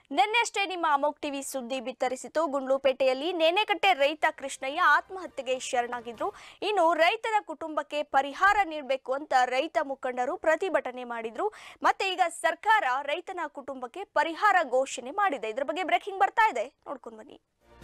ನಿನ್ನೆಷ್ಟೇ ನಿಮ್ಮ ಅಮೋಕ್ ಟಿವಿ ಸುದ್ದಿ ಬಿತ್ತರಿಸಿತು ಗುಂಡ್ಲುಪೇಟೆಯಲ್ಲಿ ನೇನೆಕಟ್ಟೆ ರೈತ ಕೃಷ್ಣಯ್ಯ ಆತ್ಮಹತ್ಯೆಗೆ ಶರಣಾಗಿದ್ರು ಇನ್ನು ರೈತರ ಕುಟುಂಬಕ್ಕೆ ಪರಿಹಾರ ನೀಡಬೇಕು ಅಂತ ರೈತ ಮುಖಂಡರು ಪ್ರತಿಭಟನೆ ಮಾಡಿದ್ರು ಮತ್ತೆ ಈಗ ಸರ್ಕಾರ ರೈತನ ಕುಟುಂಬಕ್ಕೆ ಪರಿಹಾರ ಘೋಷಣೆ ಮಾಡಿದೆ ಇದ್ರ ಬಗ್ಗೆ ಬ್ರೇಕಿಂಗ್ ಬರ್ತಾ ಇದೆ ನೋಡ್ಕೊಂಡು ಬನ್ನಿ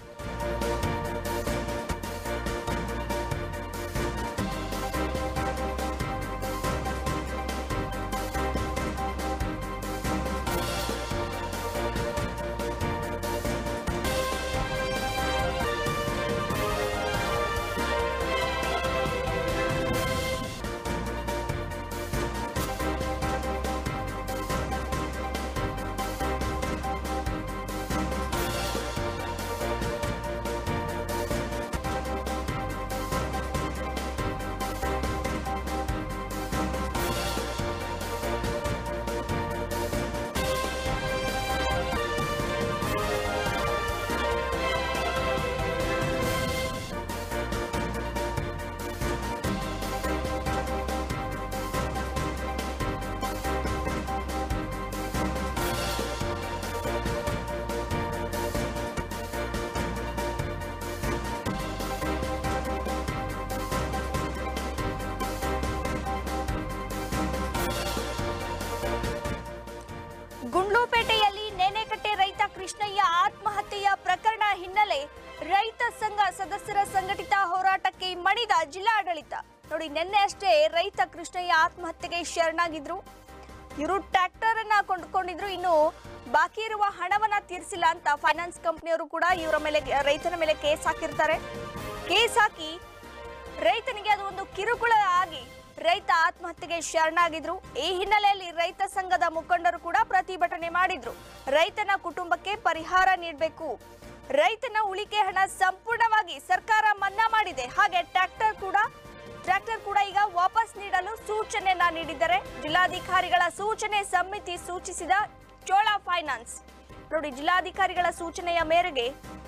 ಗುಂಡ್ಲುಪೇಟೆಯಲ್ಲಿ ನೇನೆಕಟ್ಟೆ ರೈತ ಕೃಷ್ಣಯ್ಯ ಆತ್ಮಹತ್ಯೆಯ ಪ್ರಕರಣ ಹಿನ್ನೆಲೆ ರೈತ ಸಂಘ ಸದಸ್ಯರ ಸಂಘಟಿತ ಹೋರಾಟಕ್ಕೆ ಮಣಿದ ಜಿಲ್ಲಾಡಳಿತ ನೋಡಿ ನಿನ್ನೆ ಅಷ್ಟೇ ರೈತ ಕೃಷ್ಣಯ್ಯ ಆತ್ಮಹತ್ಯೆಗೆ ಶರಣಾಗಿದ್ರು ಇವರು ಟ್ರ್ಯಾಕ್ಟರ್ ಅನ್ನ ಕೊಂಡುಕೊಂಡಿದ್ರು ಇನ್ನು ಬಾಕಿ ಇರುವ ಹಣವನ್ನ ತೀರಿಸಿಲ್ಲ ಅಂತ ಫೈನಾನ್ಸ್ ಕಂಪನಿಯವರು ಕೂಡ ಇವರ ಮೇಲೆ ರೈತನ ಮೇಲೆ ಕೇಸ್ ಹಾಕಿರ್ತಾರೆ ಕೇಸ್ ಹಾಕಿ ರೈತನಿಗೆ ಅದು ಒಂದು ಕಿರುಕುಳ ಆಗಿ ರೈತ ಆತ್ಮಹತ್ಯೆಗೆ ಶರಣಾಗಿದ್ರು ಈ ಹಿನ್ನೆಲೆಯಲ್ಲಿ ರೈತ ಸಂಘದ ಮುಖಂಡರು ಕೂಡ ಪ್ರತಿಭಟನೆ ಮಾಡಿದ್ರು ರೈತನ ಕುಟುಂಬಕ್ಕೆ ಪರಿಹಾರ ನೀಡಬೇಕು ರೈತನ ಉಳಿಕೆ ಹಣ ಸಂಪೂರ್ಣವಾಗಿ ಸರ್ಕಾರ ಮನ್ನಾ ಮಾಡಿದೆ ಹಾಗೆ ಟ್ರ್ಯಾಕ್ಟರ್ ಕೂಡ ಟ್ರ್ಯಾಕ್ಟರ್ ಕೂಡ ಈಗ ವಾಪಸ್ ನೀಡಲು ಸೂಚನೆಯನ್ನ ನೀಡಿದ್ದಾರೆ ಜಿಲ್ಲಾಧಿಕಾರಿಗಳ ಸೂಚನೆ ಸಮಿತಿ ಸೂಚಿಸಿದ ಚೋಳ ಫೈನಾನ್ಸ್ ನೋಡಿ ಜಿಲ್ಲಾಧಿಕಾರಿಗಳ ಸೂಚನೆಯ ಮೇರೆಗೆ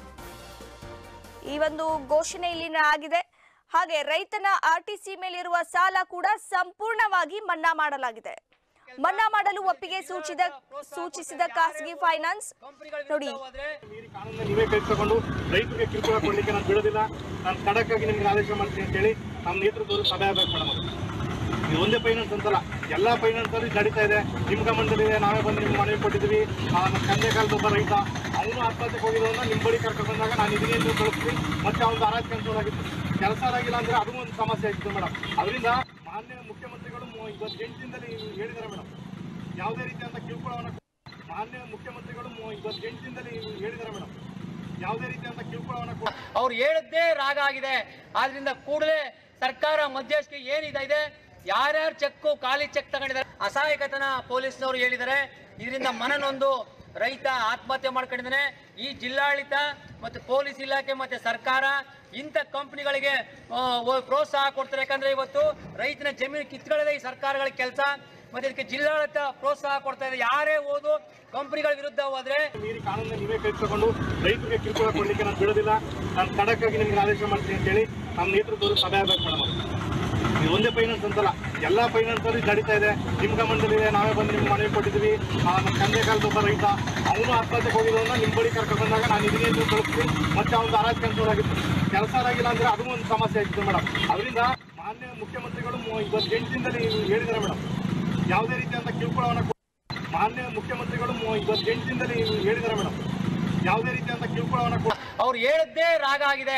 ಈ ಒಂದು ಘೋಷಣೆ ಇಲ್ಲಿನ ಆಗಿದೆ ಹಾಗೆ ರೈತನ ಆರ್ಟಿಸಿ ಮೇಲಿರುವ ಸಾಲ ಕೂಡ ಸಂಪೂರ್ಣವಾಗಿ ಮನ್ನಾ ಮಾಡಲಾಗಿದೆ ಮನ್ನಾ ಮಾಡಲು ಒಪ್ಪಿಗೆ ಸೂಚಿದ ಸೂಚಿಸಿದ ಖಾಸಗಿ ಫೈನಾನ್ಸ್ ನೋಡಿ ಮೀರಿ ಕಾನೂನನ್ನ ನೀವೇ ಕೈ ತಗೊಂಡು ರೈತರಿಗೆ ಕಿರುಕುಳ ಕೊಡ್ಲಿಕ್ಕೆ ನಾನು ಬಿಡೋದಿಲ್ಲ ನಾನು ಖಡಕ್ಕಾಗಿ ನಿಮ್ಗೆ ಆದೇಶ ಮಾಡ್ತೀನಿ ಅಂತೇಳಿ ನಮ್ಮ ನೇತೃತ್ವದಲ್ಲಿ ಸಭೆ ಆಗ್ಬೇಕು ಮೇಡಮ್ ಅದು ಇದು ಒಂದೇ ಫೈನಾನ್ಸ್ ಅಂತಲ್ಲ ಎಲ್ಲ ಫೈನಾನ್ಸ್ ಅಲ್ಲಿ ನಡೀತಾ ಇದೆ ನಿಮ್ಮ ಗಮನದಲ್ಲಿದೆ ನಾವೇ ಬಂದು ನಿಮ್ಗೆ ಮನವಿ ಕೊಟ್ಟಿದ್ವಿ ಆ, ನಮ್ಮ ತಂದೆ ಕಾಲದ ಒಬ್ಬ ರೈತ ಅವನು ಆತ್ಮಹತ್ಯೆಗೆ ಹೋಗಿರೋದನ್ನ ನಿಮ್ಮ ಬಳಿ ಕರ್ಕೊಂಡು ಬಂದಾಗ ನಾನು ಇದನ್ನೇ ನೀವು ಕಳಿಸ್ತೀನಿ ಮತ್ತೆ ಅವ್ನು ಆರಾಜ್ ಕಂಟ್ರೋಲ್ ಆಗಿತ್ತು ಕೆಲಸ ಆಗಿಲ್ಲ ಅಂದ್ರೆ ಅದು ಒಂದು ಸಮಸ್ಯೆ ಆಗಿತ್ತು ಮೇಡಮ್ ಅದರಿಂದ ಮಾನ್ಯ ಮುಖ್ಯಮಂತ್ರಿಗಳು ಮು- ಇವತ್ತು ದಿನದಲ್ಲಿ ಹೇಳಿದ್ದಾರೆ ಮೇಡಮ್ ಯಾವುದೇ ರೀತಿಯಾದ ಕಿರುಕುಳವನ್ನು ಮಾನ್ಯ ಮುಖ್ಯಮಂತ್ರಿಗಳು ಮು- ಇವತ್ತು ದಿನದಲ್ಲಿ ಹೇಳಿದ್ದಾರೆ ಮೇಡಮ್ ಯಾವುದೇ ರೀತಿಯಾದ ಕಿರುಕುಳವನ್ನು ಕೊಡ ಅವ್ರು ಹೇಳಿದ್ದೇ ರಾಗ ಆಗಿದೆ ಆದ್ರಿಂದ ಕೂಡಲೇ ಸರ್ಕಾರ ಮಧ್ಯಸ್ಥಿಕೆ ಏನಿದೆ ಇದೆ ಯಾರ್ಯಾರು ಚೆಕ್ ಖಾಲಿ ಚೆಕ್ ತಗೊಂಡಿದ್ದಾರೆ ಅಸಹಾಯಕತನ ಪೊಲೀಸ್ನವರು ಹೇಳಿದ್ದಾರೆ ಇದರಿಂದ ಮನನೊಂದು ರೈತ ಆತ್ಮಹತ್ಯೆ ಮಾಡ್ಕೊಂಡಿದ್ದಾನೆ ಈ ಜಿಲ್ಲಾಡಳಿತ ಮತ್ತು ಪೊಲೀಸ್ ಇಲಾಖೆ ಮತ್ತೆ ಸರ್ಕಾರ ಇಂಥ ಕಂಪನಿಗಳಿಗೆ ಪ್ರೋತ್ಸಾಹ ಕೊಡ್ತಾರೆ ಯಾಕಂದ್ರೆ ಇವತ್ತು ರೈತನ ಜಮೀನು ಕಿತ್ಕೊಳ್ಳೋದೇ ಈ ಸರ್ಕಾರಗಳ ಕೆಲಸ ಮತ್ತೆ ಇದಕ್ಕೆ ಜಿಲ್ಲಾಡಳಿತ ಪ್ರೋತ್ಸಾಹ ಕೊಡ್ತಾ ಇದೆ ಯಾರೇ ಓದು ಕಂಪನಿಗಳ ವಿರುದ್ಧ ಹೋದ್ರೆ ಮೀರಿ ಕಾನೂನನ್ನ ನೀವೇ ಕೈ ತಗೊಂಡು ರೈತರಿಗೆ ಕಿರುಕುಳ ಕೊಡ್ಲಿಕ್ಕೆ ನಾನು ಬಿಡೋದಿಲ್ಲ ನಾನು ಖಡಕ್ಕಾಗಿ ನಿಮ್ಗೆ ಆದೇಶ ಮಾಡ್ತೀನಿ ಅಂತೇಳಿ ನಮ್ಮ ನೇತೃತ್ವದಲ್ಲಿ ಸಭೆ ಆಗ್ಬೇಕು ಮೇಡಮ್ ಅದು ಇದು ಒಂದೇ ಫೈನಾನ್ಸ್ ಅಂತಲ್ಲ ಎಲ್ಲ ಫೈನಾನ್ಸ್ ಅಲ್ಲಿ ನಡೀತಾ ಇದೆ ನಿಮ್ಮ ಗಮನದಲ್ಲಿದೆ ನಾವೇ ಬಂದು ನಿಮ್ಗೆ ಮನವಿ ಕೊಟ್ಟಿದ್ವಿ ಆ, ನಮ್ಮ ತಂದೆ ಕಾಲದ ಒಬ್ಬ ರೈತ ಅವನು ಆತ್ಮಹತ್ಯೆಗೆ ಹೋಗಿರೋದನ್ನ ನಿಮ್ಮ ಬಳಿ ಕರ್ಕೊಂಡು ಬಂದಾಗ ನಾನು ಇದನ್ನೇ ನೀವು ಕಳಿಸ್ತೀನಿ ಮತ್ತೆ ಅವ್ನು ಆರಾಜ್ ಕಂಟ್ರೋಲ್ ಆಗಿತ್ತು ಕೆಲಸ ಆಗಿಲ್ಲ ಅಂದ್ರೆ ಅದು ಒಂದು ಸಮಸ್ಯೆ ಆಗಿತ್ತು ಮೇಡಮ್ ಅದರಿಂದ ಮಾನ್ಯ ಮುಖ್ಯಮಂತ್ರಿಗಳು ಮು- ಇವತ್ತು ದಿನದಲ್ಲಿ ಹೇಳಿದ್ದಾರೆ ಮೇಡಮ್ ಯಾವುದೇ ರೀತಿಯಾದ ಕಿರುಕುಳವನ್ನು ಮಾನ್ಯ ಮುಖ್ಯಮಂತ್ರಿಗಳು ಮು- ಇವತ್ತು ದಿನದಲ್ಲಿ ಹೇಳಿದ್ದಾರೆ ಮೇಡಮ್ ಯಾವುದೇ ರೀತಿಯಾದ ಕಿರುಕುಳವನ್ನು ಕೊಡ ಅವ್ರು ಹೇಳಿದ್ದೇ ರಾಗ ಆಗಿದೆ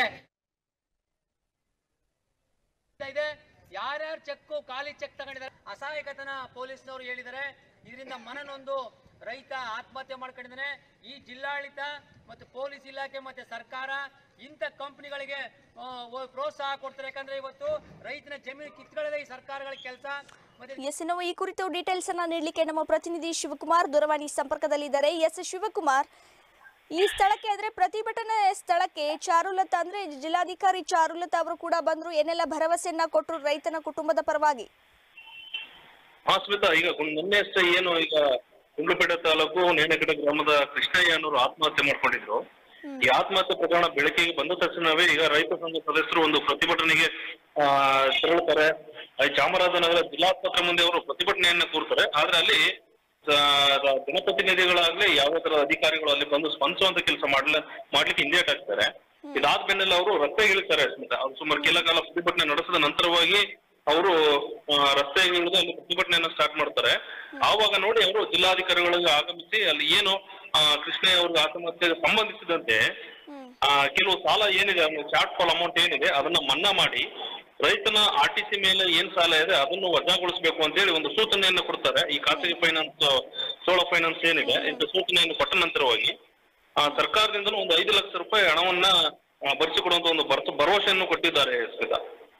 ಇದೆ ಯಾರ್ಯಾರು ಚೆಕ್ ಖಾಲಿ ಚೆಕ್ ತಗೊಂಡಿದ್ದಾರೆ ಅಸಹಾಯಕತನ ಪೊಲೀಸ್ನವರು ಹೇಳಿದ್ದಾರೆ ಇದರಿಂದ ಮನನೊಂದು ರೈತ ಆತ್ಮಹತ್ಯೆ ಮಾಡ್ಕೊಂಡಿದ್ದಾನೆ ಈ ಜಿಲ್ಲಾಡಳಿತ ಮತ್ತು ಪೊಲೀಸ್ ಇಲಾಖೆ ಮತ್ತೆ ಸರ್ಕಾರ ಇಂಥ ಕಂಪನಿಗಳಿಗೆ ಪ್ರೋತ್ಸಾಹ ಕೊಡ್ತಾರೆ ಯಾಕಂದ್ರೆ ಇವತ್ತು ರೈತನ ಜಮೀನು ಕಿತ್ಕೊಳ್ಳೋದೇ ಈ ಸರ್ಕಾರಗಳ ಕೆಲಸ ಮತ್ತೆ ಎಸ್ ನಾವು ಈ ಕುರಿತು ಡೀಟೇಲ್ಸ್ ಅನ್ನ ನೀಡಲಿಕ್ಕೆ ನಮ್ಮ ಪ್ರತಿನಿಧಿ ಶಿವಕುಮಾರ್ ದೂರವಾಣಿ ಸಂಪರ್ಕದಲ್ಲಿದ್ದಾರೆ ಎಸ್ ಶಿವಕುಮಾರ್ ಈ ಸ್ಥಳಕ್ಕೆ ಅಂದ್ರೆ ಪ್ರತಿಭಟನೆ ಸ್ಥಳಕ್ಕೆ ಚಾರುಲತಾ ಅಂದ್ರೆ ಜಿಲ್ಲಾಧಿಕಾರಿ ಚಾರುಲತಾ ಅವರು ಕೂಡ ಬಂದ್ರು ಏನೆಲ್ಲ ಭರವಸೆಯನ್ನ ಕೊಟ್ಟರು ರೈತನ ಕುಟುಂಬದ ಪರವಾಗಿ ಹಾ ಸ್ಮಿತಾ ಈಗ ಗುಂ- ನಿನ್ನೆ ಅಷ್ಟೇ ಏನು ಈಗ ಗುಂಡ್ಲುಪೇಟೆ ತಾಲೂಕು ನೇಣಕಡೆ ಗ್ರಾಮದ ಕೃಷ್ಣಯ್ಯ ಅನ್ನೋರು ಆತ್ಮಹತ್ಯೆ ಮಾಡ್ಕೊಂಡಿದ್ರು ಈ ಆತ್ಮಹತ್ಯೆ ಪ್ರಕರಣ ಬೆಳಕಿಗೆ ಬಂದ ತಕ್ಷಣವೇ ಈಗ ರೈತ ಸಂಘ ಸದಸ್ಯರು ಒಂದು ಪ್ರತಿಭಟನೆಗೆ ಆ ತೆರಳುತ್ತಾರೆ ಅಲ್ಲಿ ಚಾಮರಾಜನಗರ ಜಿಲ್ಲಾಸ್ಪತ್ರೆ ಮುಂದೆ ಅವರು ಪ್ರತಿಭಟನೆಯನ್ನ ಕೂರ್ತಾರೆ ಆದ್ರೆ ಅಲ್ಲಿ ಆ, ರ- ಜನಪ್ರತಿನಿಧಿಗಳಾಗ್ಲಿ ಯಾವ ತರ ಅಧಿಕಾರಿಗಳು ಅಲ್ಲಿ ಬಂದು ಸ್ಪಂದಿಸುವಂತ ಕೆಲಸ ಮಾಡ್ಲ ಮಾಡ್ಲಿಕ್ಕೆ ಹಿಂದೇಟ್ ಹಾಕ್ತಾರೆ ಇದಾದ ಬೆನ್ನೆಲ್ಲ ಅವರು ರಸ್ತೆ ಇಳಿತಾರೆ ಸ್ಮಿತಾ ಅವ್ರು ಸುಮಾರು ಕೆಲ ಕಾಲ ಪ್ರತಿಭಟನೆ ನಡೆಸಿದ ನಂತರವಾಗಿ ಅವರು ರಸ್ತೆಗೆ ಇಳಿದು ಅಲ್ಲಿ ಪ್ರತಿಭಟನೆಯನ್ನ ಸ್ಟಾರ್ಟ್ ಮಾಡ್ತಾರೆ ಆವಾಗ ನೋಡಿ ಅವರು ಜಿಲ್ಲಾಧಿಕಾರಿಗಳಿಗೆ ಆಗಮಿಸಿ ಅಲ್ಲಿ ಏನು ಆ, ಕೃಷ್ಣಯ್ಯ ಅವ್ರಿಗೆ ಆತ್ಮಹತ್ಯೆಗೆ ಸಂಬಂಧಿಸಿದಂತೆ ಆ, ಕೆಲವು ಸಾಲ ಏನಿದೆ ಶಾರ್ಟ್ ಫಾಲ್ ಅಮೌಂಟ್ ಏನಿದೆ ಅದನ್ನ ಮನ್ನಾ ಮಾಡಿ ರೈತನ ಆರ್ ಟಿ ಸಿ ಮೇಲೆ ಏನ್ ಸಾಲ ಇದೆ ಅದನ್ನು ವಜಾಗೊಳಿಸಬೇಕು ಅಂತ ಹೇಳಿ ಒಂದು ಸೂಚನೆಯನ್ನು ಕೊಡ್ತಾರೆ ಈ ಖಾಸಗಿ ಫೈನಾನ್ಸ್ ಸೋಳ ಫೈನಾನ್ಸ್ ಏನಿದೆ ಇಂಥ ಸೂಚನೆಯನ್ನು ಕೊಟ್ಟ ನಂತರವಾಗಿ ಆ, ಸರ್ಕಾರದಿಂದನೂ ಒಂದು ಐದು ಲಕ್ಷ ರೂಪಾಯಿ ಹಣವನ್ನ ಆ, ಭರಿಸಿಕೊಡುವಂತ ಒಂದು ಭರಸ ಭರವಸೆಯನ್ನು ಕೊಟ್ಟಿದ್ದಾರೆ ಸ್ಮಿತಾ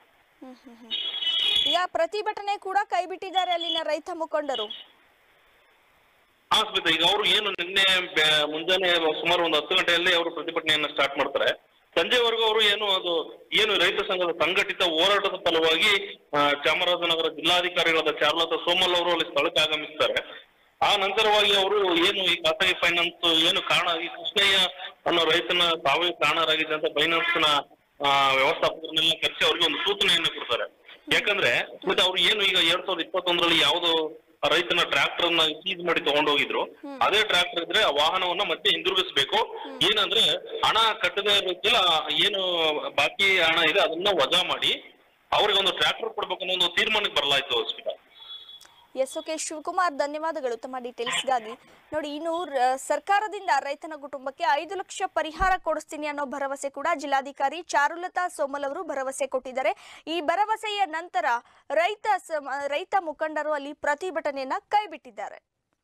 ಈಗ ಪ್ರತಿಭಟನೆ ಕೂಡ ಕೈ ಬಿಟ್ಟಿದ್ದಾರೆ ಅಲ್ಲಿನ ರೈತ ಮುಖಂಡರು ಹಾ ಸ್ಮಿತಾ ಈಗ ಅವರು ಏನು ನಿನ್ನೆ ಬೆ- ಮುಂಜಾನೆ ಸುಮಾರು ಒಂದು ಹತ್ತು ಗಂಟೆಯಲ್ಲಿ ಅವರು ಪ್ರತಿಭಟನೆಯನ್ನ ಸ್ಟಾರ್ಟ್ ಮಾಡ್ತಾರೆ ಸಂಜೆವರೆಗೂ ಅವರು ಏನು ಅದು ಏನು ರೈತ ಸಂಘದ ಸಂಘಟಿತ ಹೋರಾಟದ ಫಲವಾಗಿ ಆ, ಚಾಮರಾಜನಗರ ಜಿಲ್ಲಾಧಿಕಾರಿಗಳಾದ ಚಾರುಲತಾ ಸೋಮಲ್ ಅವರು ಅಲ್ಲಿ ಸ್ಥಳಕ್ಕೆ ಆಗಮಿಸ್ತಾರೆ ಆ ನಂತರವಾಗಿ ಅವರು ಏನು ಈ ಖಾಸಗಿ ಫೈನಾನ್ಸ್ ಏನು ಕಾರಣ ಈ ಕೃಷ್ಣಯ್ಯ ಅನ್ನೋ ರೈತನ ಸಾವೇ ಕಾರಣರಾಗಿದ್ದಂತ ಫೈನಾನ್ಸ್ ನ ಆ, ವ್ಯವಸ್ಥಾಪಕರನ್ನೆಲ್ಲ ಕರೆಸಿ ಅವ್ರಿಗೆ ಒಂದು ಸೂಚನೆಯನ್ನು ಕೊಡ್ತಾರೆ ಯಾಕಂದ್ರೆ ಮತ್ತೆ ಅವ್ರು ಏನು ಈಗ ಎರಡ್ ಸಾವಿರದ ಇಪ್ಪತ್ತೊಂದರಲ್ಲಿ ಯಾವ್ದು ಆ ರೈತನ ಟ್ರ್ಯಾಕ್ಟರ್ ನ ಸೀಸ್ ಮಾಡಿ ತಗೊಂಡೋಗಿದ್ರು ಅದೇ ಟ್ರ್ಯಾಕ್ಟರ್ ಇದ್ರೆ ಆ ವಾಹನವನ್ನ ಮತ್ತೆ ಹಿಂದಿರುಗಿಸ್ಬೇಕು ಏನಂದ್ರೆ ಹಣ ಕಟ್ಟದೇ ಇರೋಕ್ಕೆಲ್ಲ ಏನು ಬಾಕಿ ಹಣ ಇದೆ ಅದನ್ನ ವಜಾ ಮಾಡಿ ಅವ್ರಿಗೆ ಒಂದು ಟ್ರ್ಯಾಕ್ಟರ್ ಕೊಡ್ಬೇಕು ಅನ್ನೋ ಒಂದು ತೀರ್ಮಾನಕ್ಕೆ ಬರಲಾಯ್ತು ಸ್ಮಿತಾ ಎಸ್ ಓಕೆ ಶಿವಕುಮಾರ್ ಧನ್ಯವಾದಗಳು ತಮ್ಮ ಡೀಟೇಲ್ಸ್ಗಾಗಿ ನೋಡಿ ಇನ್ನು ರ- ಸರ್ಕಾರದಿಂದ ರೈತನ ಕುಟುಂಬಕ್ಕೆ ಐದು ಲಕ್ಷ ಪರಿಹಾರ ಕೊಡಿಸ್ತೀನಿ ಅನ್ನೋ ಭರವಸೆ ಕೂಡ ಜಿಲ್ಲಾಧಿಕಾರಿ ಚಾರುಲತಾ ಸೋಮಲ್ ಅವರು ಭರವಸೆ ಕೊಟ್ಟಿದ್ದಾರೆ ಈ ಭರವಸೆಯ ನಂತರ ರೈತ ಸಮ- ರೈತ ಮುಖಂಡರು ಅಲ್ಲಿ ಪ್ರತಿಭಟನೆಯನ್ನ ಕೈಬಿಟ್ಟಿದ್ದಾರೆ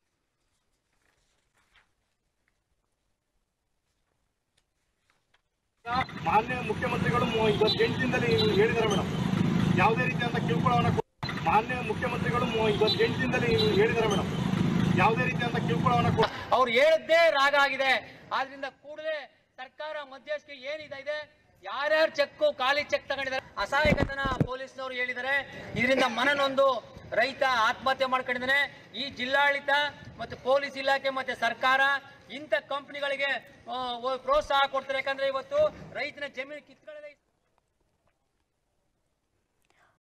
ಮಾನ್ಯ ಮುಖ್ಯಮಂತ್ರಿಗಳು ಮು- ಇವತ್ತೆಂಟು ದಿನದಲ್ಲಿ ಹೇಳಿದ್ದಾರೆ ಮೇಡಮ್ ಯಾವುದೇ ರೀತಿಯಾದ ಕಿರುಕುಳವನ್ನ ಕೊ- ಮಾನ್ಯ ಮುಖ್ಯಮಂತ್ರಿಗಳು ಮು- ಇವತ್ತೆಂಟು ದಿನದಲ್ಲಿ ಹೇಳಿದ್ದಾರೆ ಮೇಡಮ್ ಯಾವುದೇ ರೀತಿಯಾದ ಕಿರುಕುಳವನ್ನ ಕೊ- ಅವ್ರು ಹೇಳಿದ್ದೇ ರಾಗ ಆಗಿದೆ ಆದ್ರಿಂದ ಕೂಡಲೇ ಸರ್ಕಾರ ಮಧ್ಯಸ್ಥಿಕೆ ಏನಿದೆ ಇದೆ ಯಾರ್ಯಾರು ಚೆಕ್ಕು ಖಾಲಿ ಚೆಕ್ ತಗೊಂಡಿದ್ದಾರೆ ಅಸಹಾಯಕತನ ಪೊಲೀಸ್ನವರು ಹೇಳಿದ್ದಾರೆ ಇದರಿಂದ ಮನನೊಂದು ರೈತ ಆತ್ಮಹತ್ಯೆ ಮಾಡ್ಕೊಂಡಿದ್ದಾನೆ ಈ ಜಿಲ್ಲಾಡಳಿತ ಮತ್ತು ಪೊಲೀಸ್ ಇಲಾಖೆ ಮತ್ತೆ ಸರ್ಕಾರ ಇಂಥ ಕಂಪನಿಗಳಿಗೆ ಪ್ರೋತ್ಸಾಹ ಕೊಡ್ತಾರೆ ಯಾಕಂದ್ರೆ ಇವತ್ತು ರೈತನ ಜಮೀನು ಕಿತ್ಕೊಳ್ಳದೆ